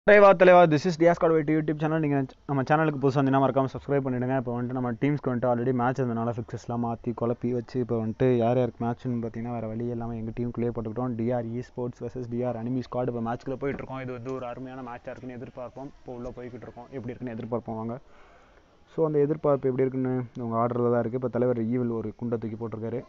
தலைவா தலைவா this is Dias card weight YouTube channel நீங்கள் நம்ம சேனலுக்கு புதுசாக வந்தீங்கன்னா மறக்காம சப்ஸ்கிரைப் பண்ணிவிடுங்க இப்போ வந்துட்டு நம்ம டீம்ஸ்க்கு வந்துட்டு ஆல்ரெடி மேட்ச் இருந்தனால ஃபிக்ஸஸ்லாம் மாற்றி குழப்பி வச்சு இப்போ வந்துட்டு யார் யாருக்கு மேட்ச்னு பார்த்தீங்கன்னா வேறு வழி இல்லாமல் எங்கள் டீமுக்குள்ளேயே போட்டுக்கிட்டோம் TR e sports versus TR enemy squad இப்போ மேட்ச்க்குள்ளே போயிட்டுருக்கோம் இது வந்து ஒரு அருமையான மேட்சாக இருக்குன்னு எதிர்பார்ப்போம் இப்போ உள்ளே போய்கிட்டு இருக்கோம் எப்படி இருக்குன்னு எதிர்பார்ப்போம் வாங்க ஸோ அந்த எதிர்பார்ப்பு எப்படி இருக்குன்னு உங்கள் ஆர்டரில் தான் இருக்குது இப்போ தலைவர் ஈவில் ஒரு குண்டை தூக்கி போட்டிருக்காரு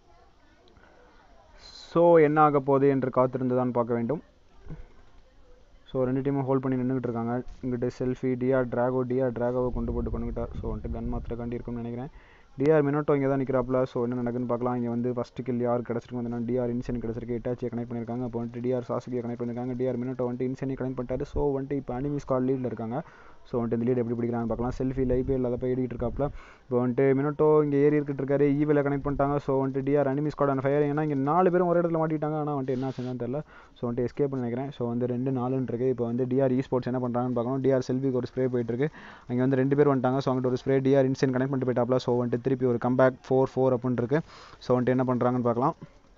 ஸோ என்ன ஆக போகுது என்று காத்திருந்து தான் பார்க்க வேண்டும் ஸோ ரெண்டு டீமும் ஹோல்ட் பண்ணி நின்றுக்கிட்டு இருக்காங்க இங்கிட்ட செல்ஃபி டிஆர் டிராகோ டிஆர் டிராகோவை கொண்டு போட்டு பண்ணிக்கிட்டார் ஸோ வந்துட்டு கன் மாத்திர காண்டி இருக்கும்னு நினைக்கிறேன் டிஆர் மினோட்டோ இங்கே தான் நிற்கிறாப்புல ஸோ என்ன நடக்குன்னு பார்க்கலாம் இங்கே வந்து ஃபஸ்ட்டு கில் யார் கிடச்சிருக்கு வந்து டிஆர் இன்சென் கிடச்சிருக்கு இட்டாச்சியை கனெக்ட் பண்ணியிருக்காங்க அப்போ வந்துட்டு டிஆர் சாசுகியை கனெக்ட் பண்ணியிருக்காங்க டிஆர் மினோட்டோ வந்துட்டு இன்செனி கனெக்ட் பண்ணிட்டாரு ஸோ வந்துட்டு இப்போ அனிமி ஸ்கால் லீடில் இருக்காங்க ஸோ வந்துட்டு இந்த லீட் எப்படி பிடிக்கிறான்னு பார்க்கலாம் செல்ஃபி லைபிஎல் அதை போய் ஏடிக்கிட்டு இருக்காப்புல இப்போ வந்துட்டு மினோட்டோ இங்கே ஏறி இருக்கிட்டு இருக்காரு ஈவில் கனெக்ட் பண்ணிட்டாங்க ஸோ வந்துட்டு TR enemy squad on fire ஏன்னா இங்கே நாலு பேரும் ஒரு இடத்துல மாட்டிட்டாங்க ஆனால் வந்துட்டு என்ன ஆச்சுன்னு தெரியல ஸோ வந்துட்டு எஸ்கேப் நினைக்கிறேன் ஸோ வந்து ரெண்டு நாலுன்னு இருக்குது இப்போ வந்து டிஆர் இ ஸ்போர்ட்ஸ் என்ன பண்ணுறாங்கன்னு பார்க்கணும் டிஆர் செல்ஃபிக்கு ஒரு ஸ்ப்ரே போயிட்டு இருக்கு அங்கே வந்து ரெண்டு பேர் வந்துட்டாங்க ஸோ அங்கிட்ட ஒரு ஸ்ப்ரே டிஆர் இன்சென்ட் கனெக்ட் பண்ணிட்டு போயிட்டாப்ல ஸோ வந்துட்டு திருப்பி ஒரு கம்பேக் ஃபோர் ஃபோர் அப்படின்னு இருக்கு ஸோ வந்துட்டு என்ன பண்ணுறாங்கன்னு பார்க்கலாம்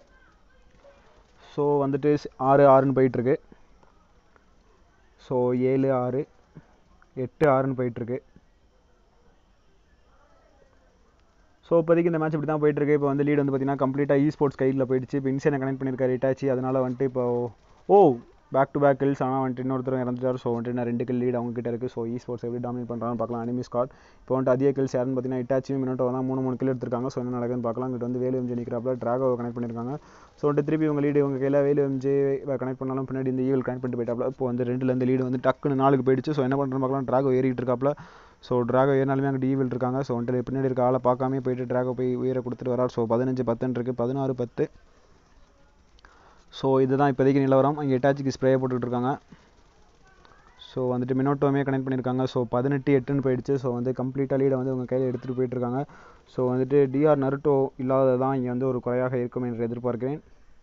ஸோ வந்துட்டு ஆறு ஆறுன்னு போயிட்டுருக்கு ஸோ ஏழு ஆறு எட்டு ஆறுன்னு போயிட்டுருக்கு ஸோ இப்போதைக்கு இந்த மேட்ச் இப்படி தான் போயிட்டுருக்கு இப்போ வந்து லீட் வந்து பார்த்தீங்கன்னா கம்ப்ளீட்டாக இ ஸ்போர்ட்ஸ் கையில் போயிடுச்சு இப்போ இன்சேனை கனெக்ட் பண்ணியிருக்காரு இட்டாச்சி அதனால் வந்துட்டு இப்போ oh back to back kills ஆனால் வந்துட்டு இன்னொருத்தர் இறந்துட்டார் ஸோ வந்துட்டு நான் ரெண்டு கில் லீட் அவங்க கிட்ட இருக்குது ஸோ இ ஸ்போர்ட்ஸ் எப்படி டாமினேட் பண்ணுறான்னு பார்க்கலாம் அனிமி ஸ்காட் இப்போ வந்துட்டு அதிக கில்ஸ் யாருன்னு பார்த்தீங்கன்னா இட்டாச்சியும் மினோட்டோ தான் மூணு மூணு கில் எடுத்திருக்காங்க ஸோ என்ன நடக்குதுன்னு பார்க்கலாம் இங்கிட்ட வந்து வேலு எம்ஜி நிற்கிறாப்புல ட்ராகோவை கனெக்ட் பண்ணியிருக்காங்க ஸோ வந்துட்டு திருப்பி உங்கள் லீடு உங்கள் கையில் வேலு எம்ஜி கனெக்ட் பண்ணாலும் பின்னாடி இந்த ஈவில் கனெக்ட் பண்ணிட்டு போயிட்டாப்ல இப்போ வந்து ரெண்டுலேருந்து லீடு வந்து டக்குன்னு நாளுக்கு போயிடுச்சு ஸோ என்ன பண்ணுறேன்னு பார்க்கலாம் ட்ராகோ ஏறிட்டு இருக்காப்புல ஸோ ட்ராகோ ஏறினாலுமே அங்கே ஈவில் இருக்காங்க ஸோ வந்துட்டு பின்னாடி இருக்க ஆளை பார்க்காம போயிட்டு ட்ராகோ போய் உயிரை கொடுத்துட்டு வரார் ஸோ பதினஞ்சு பத்துன்னு இருக்குது பதினாறு பத்து ஸோ இதுதான் இப்போதைக்கு நிலவரம் அங்கே எட்டாச்சிக்கு ஸ்ப்ரே போட்டுக்கிட்டு இருக்காங்க ஸோ வந்துட்டு மினோட்டோமே கனெக்ட் பண்ணியிருக்காங்க ஸோ பதினெட்டு எட்டுன்னு போயிடுச்சு ஸோ வந்து கம்ப்ளீட்டாக லீடை வந்து உங்கள் கையில் எடுத்துகிட்டு போயிட்டுருக்காங்க ஸோ வந்துட்டு டிஆர் நருட்டோ இல்லாததான் இங்கே வந்து ஒரு குறையாக இருக்கும் என்று எதிர்பார்க்கிறேன்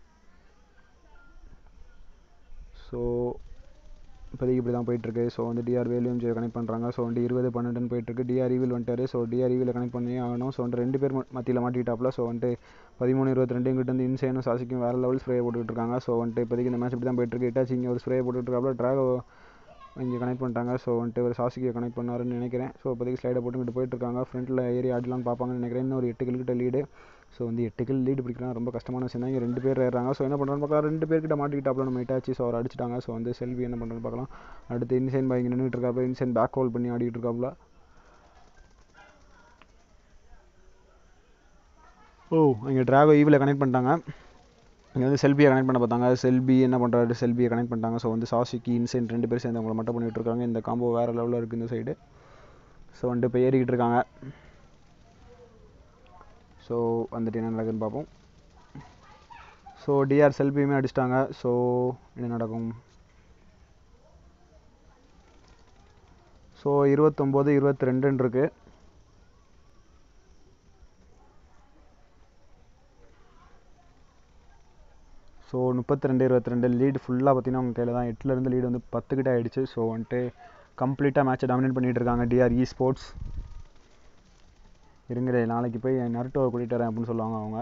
ஸோ இப்போதைக்கு இப்படி தான் போயிட்டுருக்கு ஸோ வந்து டிஆர் வேலியும் ஜே கனெக்ட் பண்ணுறாங்க ஸோ வந்து இருபது பன்னெண்டுன்னு போயிட்டுருக்கு டிஆர் ஈவில் வந்துட்டாரு ஸோ டிஆர் ஈவில் கனெக்ட் பண்ணி ஆகணும் ஸோ வந்து ரெண்டு பேர் மத்தியில் மாட்டிக்கிட்டாப்ல ஸோ வந்துட்டு பதிமூணு இருபத்தி ரெண்டு இங்கிட்ட வந்து இன்சேனும் சாசிக்கும் வேறு லெவல் ஸ்ப்ரே போட்டுக்கிட்டு இருக்காங்க ஸோ வந்துட்டு இப்போதைக்கு இந்த மேட்ச் இப்படி தான் போயிட்டுருக்கு இட்டாச்சி இங்கே ஒரு ஸ்ப்ரே போட்டுட்டு இருக்காப்ல ட்ராகோ இங்கே கனெக்ட் பண்ணிட்டாங்க ஸோ வந்துட்டு ஒரு சாசிக்கியை கனெக்ட் பண்ணாருன்னு நினைக்கிறேன் ஸோ இப்போதைக்கு ஸ்லைடை போட்டுக்கிட்டு போயிட்டுருக்காங்க ஃப்ரண்ட்டில் ஏறி ஆடலாம்னு பார்ப்பாங்கன்னு நினைக்கிறேன் இன்னும் ஒரு எட்டு கிலோக்கிட்ட லீடு ஸோ வந்து எட்டு கில் லீடு பிடிக்கலாம் ரொம்ப கஷ்டமான விஷயம் தான் இங்கே ரெண்டு பேர் ஏறாங்க ஸோ என்ன பண்ணுறான்னு பார்க்கலாம் ரெண்டு பேர்கிட்ட மாட்டிக்கிட்டாப்ல நம்ம இட்டாச்சு ஸோ அவர் அடிச்சிட்டாங்க ஸோ வந்து செல்வி என்ன பண்ணுறேன்னு பார்க்கலாம் அடுத்து இன்சைன் பாய் இங்கே நின்றுட்டு இருக்காப்ல இன்சைன் பேக் ஹோல் பண்ணி ஆடிட்டு இருக்காப்ல ஓ இங்கே ட்ராகோ ஈவில் கனெக்ட் பண்ணிட்டாங்க இங்கே வந்து செல்பியை கனெக்ட் பண்ண பார்த்தாங்க செல்பி என்ன பண்ணுறாரு செல்பியை கனெக்ட் பண்ணிட்டாங்க ஸோ வந்து சாசிக்கு இன்சைன் ரெண்டு பேர் சேர்ந்து அவங்கள மட்டும் பண்ணிகிட்டு இருக்காங்க இந்த காம்போ வேறு லெவலில் இருக்குது இந்த சைடு ஸோ வந்துட்டு இப்போ ஏறிக்கிட்டு இருக்காங்க ஸோ வந்துட்டு என்ன நடக்குதுன்னு பார்ப்போம் ஸோ டிஆர் செல்பியுமே அடிச்சிட்டாங்க ஸோ என்ன நடக்கும் ஸோ இருபத்தொம்போது இருபத்தி ரெண்டுன்னு இருக்குது ஸோ முப்பத்தி ரெண்டு இருபத்தி ரெண்டு லீடு ஃபுல்லாக பார்த்தீங்கன்னா உங்கள் கையில் தான் எட்டுலேருந்து லீடு வந்து பத்து கிட்ட ஆகிடுச்சு ஸோ வந்துட்டு கம்ப்ளீட்டாக மேட்சை டாமினேட் பண்ணிகிட்டு இருக்காங்க டிஆர் இ ஸ்போர்ட்ஸ் இருங்கடே நாளைக்கு போய் நருட்டோவை கூட்டிகிட்டு வரேன் அப்படின்னு சொல்லுவாங்க அவங்க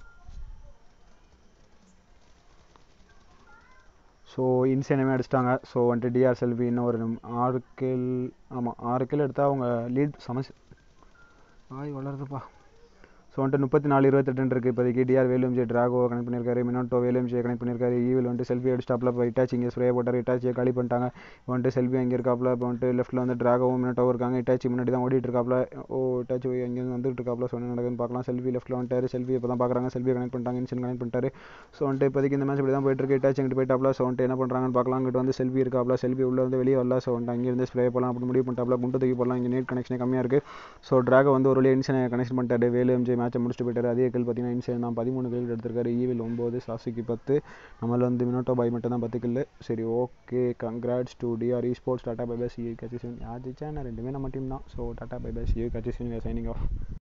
ஸோ இன்சேனமே அடிச்சிட்டாங்க ஸோ வந்துட்டு டிஆர் செல்வி இன்னும் ஒரு ஆறு கில் ஆமாம் ஆறு கில் எடுத்தால் அவங்க லீட் சமஸ் ஆய் வளருதுப்பா ஸோ வந்துட்டு முப்பத்தி நாலு இருபத்தெட்டு இருக்குது இப்போதைக்கு டிஆர் வேலும் ஜே ட்ராகோ கனெக்ட் பண்ணியிருக்காரு மினோட்டோ வேலும் ஜே கனெக்ட் பண்ணியிருக்காரு ஈவில் வந்துட்டு செல்ஃபி அடிச்சிட்டாப்ல இப்போ இட்டாச்சி இங்கே ஸ்ப்ரே போட்டார் இட்டாச்சியை காலி பண்ணிட்டாங்க வந்துட்டு செல்ஃபி அங்கே இருக்காப்ல இப்போ வந்துட்டு லெஃப்ட்டில் வந்து ட்ராகவும் மினோட்டோவும் இருக்காங்க இட்டாச்சி முன்னாடி தான் ஓடிட்டு இருக்காப்ல ஓ இட்டாச்சி போய் அங்கேருந்து வந்துட்டு இருக்காப்ல ஸோ என்ன நடக்குதுன்னு பார்க்கலாம் செல்ஃபி லெஃப்ட்டில் வந்துட்டாரு செல்ஃபி இப்போ தான் பார்க்குறாங்க செல்ஃபி கனெக்ட் பண்ணிட்டாங்க இன்சன் கனெக்ட் பண்ணிட்டாரு ஸோ வந்துட்டு இப்போதைக்கு இந்த மேட்ச் இப்படி தான் போயிட்டு இருக்கு இட்டாச்சி அங்கிட்டு போயிட்டாப்ல ஸோ வந்துட்டு என்ன பண்ணுறாங்கன்னு பார்க்கலாம் அங்கிட்டு வந்து செல்ஃபி இருக்காப்ல செல்ஃபி உள்ள வந்து வெளியே வரல ஸோ வந்துட்டு அங்கேருந்து ஸ்ப்ரே போடலாம் அப்படி முடிவு பண்ணிட்டாப்ல குண்டு தூக்கி போடலாம் இங்கே நெட் கனெக்ஷனே கம்மியாக இருக்குது ஸோ ட்ராகோ வந்து ஒரு வழியாக இன்சனை கனெக்ஷன் பண்ணிட்டாரு வேலு எம்ஜே மேட்சை முடிச்சுட்டு போயிட்டாரு அதே கில் பார்த்தீங்கன்னா இன்சைன் தான் பதிமூணு கில் எடுத்திருக்காரு ஈவில் ஒம்பது சாசிக்கு பத்து நம்மள வந்து மினோட்டோ பாய் மட்டும் தான் பத்து கில்லு சரி okay congrats to TR e sports tata bye bye சி கட்சி யார் ஜெயிச்சா ரெண்டுமே நம்ம டீம் தான் ஸோ டாட்டா பை பை சி கட்சி சைனிங் ஆஃப்